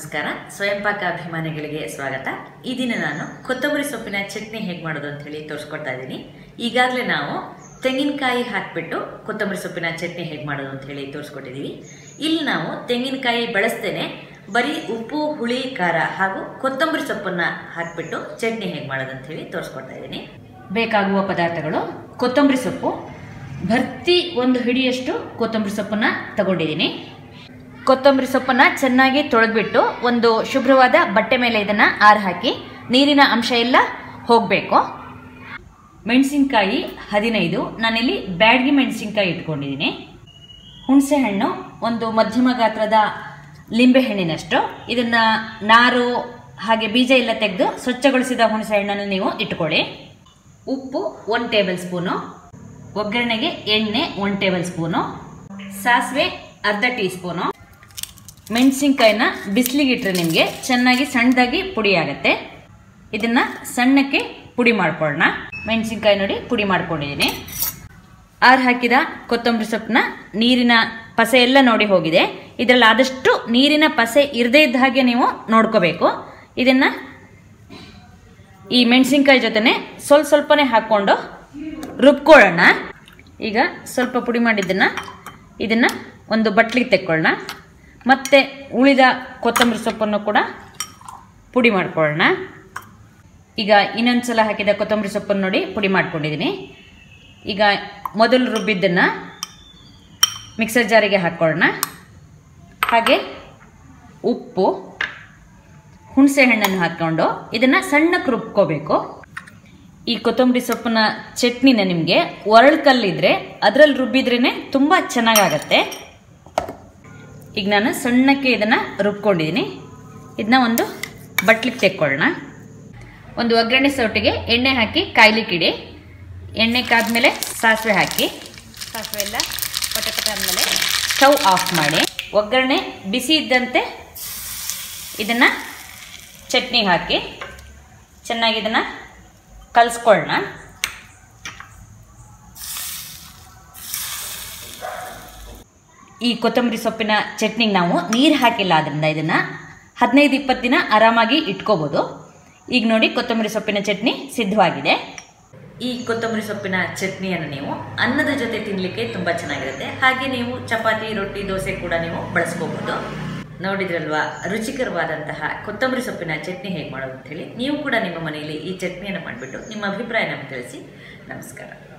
ನಮಸ್ಕಾರ ಸ್ವಯಂಪಾಕ ಅಭಿಮಾನಿಗಳಿಗೆ ಸ್ವಾಗತ ಈ ದಿನ ನಾನು ಕೊತ್ತಂಬರಿ ಸೊಪ್ಪಿನ ಚಟ್ನಿ ಹೇಗೆ ಮಾಡೋದು ಅಂತ ಹೇಳಿ ತೋರಿಸ್ಕೊಡ್ತಾ ಇದ್ದೀನಿ ಈಗಾಗಲೇ ನಾವು ತೆಂಗಿನಕಾಯಿ ಹಾಕಿಬಿಟ್ಟು ಕೊತ್ತಂಬರಿ ಸೊಪ್ಪಿನ ಚಟ್ನಿ ಹೇಗೆ ಮಾಡೋದು ಅಂತ ಹೇಳಿ ತೋರಿಸ್ಕೊಟ್ಟಿದ್ದೀವಿ ಇಲ್ಲಿ ನಾವು ತೆಂಗಿನಕಾಯಿ ಬಳಸ್ತೇನೆ ಬರೀ ಉಪ್ಪು ಹುಳಿ ಖಾರ ಹಾಗೂ ಕೊತ್ತಂಬರಿ ಸೊಪ್ಪನ್ನು ಹಾಕಿಬಿಟ್ಟು ಚಟ್ನಿ ಹೇಗೆ ಮಾಡೋದು ಅಂತ ಹೇಳಿ ತೋರಿಸ್ಕೊಡ್ತಾ ಇದ್ದೀನಿ ಬೇಕಾಗುವ ಪದಾರ್ಥಗಳು ಕೊತ್ತಂಬರಿ ಸೊಪ್ಪು ಭರ್ತಿ ಒಂದು ಹಿಡಿಯಷ್ಟು ಕೊತ್ತಂಬರಿ ಸೊಪ್ಪನ್ನು ತಗೊಂಡಿದ್ದೀನಿ ಕೊತ್ತಂಬರಿ ಸೊಪ್ಪನ್ನು ಚೆನ್ನಾಗಿ ತೊಳೆದ್ಬಿಟ್ಟು ಒಂದು ಶುಭ್ರವಾದ ಬಟ್ಟೆ ಮೇಲೆ ಇದನ್ನು ಆರು ಹಾಕಿ ನೀರಿನ ಅಂಶ ಎಲ್ಲ ಹೋಗಬೇಕು ಮೆಣಸಿನ್ಕಾಯಿ ಹದಿನೈದು ನಾನಿಲ್ಲಿ ಬ್ಯಾಡ್ಗಿ ಮೆಣಸಿನ್ಕಾಯಿ ಇಟ್ಕೊಂಡಿದ್ದೀನಿ ಹುಣಸೆ ಹಣ್ಣು ಒಂದು ಮಧ್ಯಮ ಗಾತ್ರದ ಲಿಂಬೆ ಹಣ್ಣಿನಷ್ಟು ಇದನ್ನ ನಾರು ಹಾಗೆ ಬೀಜ ಎಲ್ಲ ತೆಗೆದು ಸ್ವಚ್ಛಗೊಳಿಸಿದ ಹುಣಸೆ ಹಣ್ಣನ್ನು ನೀವು ಇಟ್ಕೊಳ್ಳಿ ಉಪ್ಪು ಒನ್ ಟೇಬಲ್ ಸ್ಪೂನು ಒಗ್ಗರಣೆಗೆ ಎಣ್ಣೆ ಒನ್ ಟೇಬಲ್ ಸ್ಪೂನು ಸಾಸಿವೆ ಅರ್ಧ ಟೀ ಸ್ಪೂನು ಮೆಣಸಿನ್ಕಾಯಿನ ಬಿಸಿಲಿಗೆ ಇಟ್ಟರೆ ನಿಮಗೆ ಚೆನ್ನಾಗಿ ಸಣ್ಣದಾಗಿ ಪುಡಿ ಆಗುತ್ತೆ ಇದನ್ನ ಸಣ್ಣಕ್ಕೆ ಪುಡಿ ಮಾಡ್ಕೊಳ್ಳೋಣ ಮೆಣಸಿನ್ಕಾಯಿ ನೋಡಿ ಪುಡಿ ಮಾಡ್ಕೊಂಡಿದ್ದೀನಿ ಆರು ಹಾಕಿದ ಕೊತ್ತಂಬರಿ ಸೊಪ್ಪನ್ನ ನೀರಿನ ಪಸೆ ಎಲ್ಲ ನೋಡಿ ಹೋಗಿದೆ ಇದರಲ್ಲಿ ಆದಷ್ಟು ನೀರಿನ ಪಸೆ ಇರದೇ ಇದ್ದ ಹಾಗೆ ನೀವು ನೋಡ್ಕೋಬೇಕು ಇದನ್ನ ಈ ಮೆಣಸಿನ್ಕಾಯಿ ಜೊತೆನೆ ಸ್ವಲ್ಪ ಸ್ವಲ್ಪನೇ ಹಾಕ್ಕೊಂಡು ರುಬ್ಕೊಳ್ಳೋಣ ಈಗ ಸ್ವಲ್ಪ ಪುಡಿ ಮಾಡಿದ್ದನ್ನು ಇದನ್ನು ಒಂದು ಬಟ್ಲಿಗೆ ತೆಕ್ಕೊಳ್ಳೋಣ ಮತ್ತು ಉಳಿದ ಕೊತ್ತಂಬರಿ ಸೊಪ್ಪನ್ನು ಕೂಡ ಪುಡಿ ಮಾಡ್ಕೊಳ್ಳೋಣ ಈಗ ಇನ್ನೊಂದು ಸಲ ಹಾಕಿದ ಕೊತ್ತಂಬರಿ ಸೊಪ್ಪನ್ನು ನೋಡಿ ಪುಡಿ ಮಾಡ್ಕೊಂಡಿದ್ದೀನಿ ಈಗ ಮೊದಲು ರುಬ್ಬಿದ್ದನ್ನು ಮಿಕ್ಸರ್ ಜಾರಿಗೆ ಹಾಕ್ಕೊಳ್ಳೋಣ ಹಾಗೆ ಉಪ್ಪು ಹುಣಸೆ ಹಣ್ಣನ್ನು ಹಾಕ್ಕೊಂಡು ಇದನ್ನು ಸಣ್ಣಕ್ಕೆ ರುಬ್ಕೋಬೇಕು ಈ ಕೊತ್ತಂಬರಿ ಸೊಪ್ಪಿನ ಚಟ್ನಿನ ನಿಮಗೆ ಒರಳು ಕಲ್ಲಿದ್ರೆ ಅದರಲ್ಲಿ ರುಬ್ಬಿದ್ರೇ ತುಂಬ ಚೆನ್ನಾಗಾಗತ್ತೆ ಈಗ ನಾನು ಸಣ್ಣಕ್ಕೆ ಇದನ್ನು ರುಬ್ಕೊಂಡಿದ್ದೀನಿ ಇದನ್ನ ಒಂದು ಬಟ್ಲಿಗೆ ತೆಕ್ಕೊಳ್ಳೋಣ ಒಂದು ಒಗ್ಗರಣೆ ಸೌಟಿಗೆ ಎಣ್ಣೆ ಹಾಕಿ ಕಾಯ್ಲಿಕ್ಕಿಡಿ ಎಣ್ಣೆ ಕಾದ್ಮೇಲೆ ಸಾಸಿವೆ ಹಾಕಿ ಸಾಸಿವೆ ಎಲ್ಲ ಪಟ ಪಟ ಆದಮೇಲೆ ಸ್ಟವ್ ಆಫ್ ಮಾಡಿ ಒಗ್ಗರಣೆ ಬಿಸಿ ಇದ್ದಂತೆ ಇದನ್ನು ಚಟ್ನಿಗೆ ಹಾಕಿ ಚೆನ್ನಾಗಿ ಇದನ್ನು ಕಲಿಸ್ಕೊಳ್ಳೋಣ ಈ ಕೊತ್ತಂಬರಿ ಸೊಪ್ಪಿನ ಚಟ್ನಿಗೆ ನಾವು ನೀರು ಹಾಕಿಲ್ಲ ಅದರಿಂದ ಇದನ್ನು ಹದಿನೈದು ಇಪ್ಪತ್ತು ದಿನ ಆರಾಮಾಗಿ ಇಟ್ಕೋಬೋದು ಈಗ ನೋಡಿ ಕೊತ್ತಂಬರಿ ಸೊಪ್ಪಿನ ಚಟ್ನಿ ಸಿದ್ಧವಾಗಿದೆ ಈ ಕೊತ್ತಂಬರಿ ಸೊಪ್ಪಿನ ಚಟ್ನಿಯನ್ನು ನೀವು ಅನ್ನದ ಜೊತೆ ತಿನ್ನಲಿಕ್ಕೆ ತುಂಬ ಚೆನ್ನಾಗಿರುತ್ತೆ ಹಾಗೆ ನೀವು ಚಪಾತಿ ರೊಟ್ಟಿ ದೋಸೆ ಕೂಡ ನೀವು ಬಳಸ್ಕೋಬೋದು ನೋಡಿದ್ರಲ್ವಾ ರುಚಿಕರವಾದಂತಹ ಕೊತ್ತಂಬರಿ ಸೊಪ್ಪಿನ ಚಟ್ನಿ ಹೇಗೆ ಮಾಡೋದು ಅಂತ ಹೇಳಿ ನೀವು ಕೂಡ ನಿಮ್ಮ ಮನೆಯಲ್ಲಿ ಈ ಚಟ್ನಿಯನ್ನು ಮಾಡಿಬಿಟ್ಟು ನಿಮ್ಮ ಅಭಿಪ್ರಾಯ ನಮಗೆ ತಿಳಿಸಿ ನಮಸ್ಕಾರ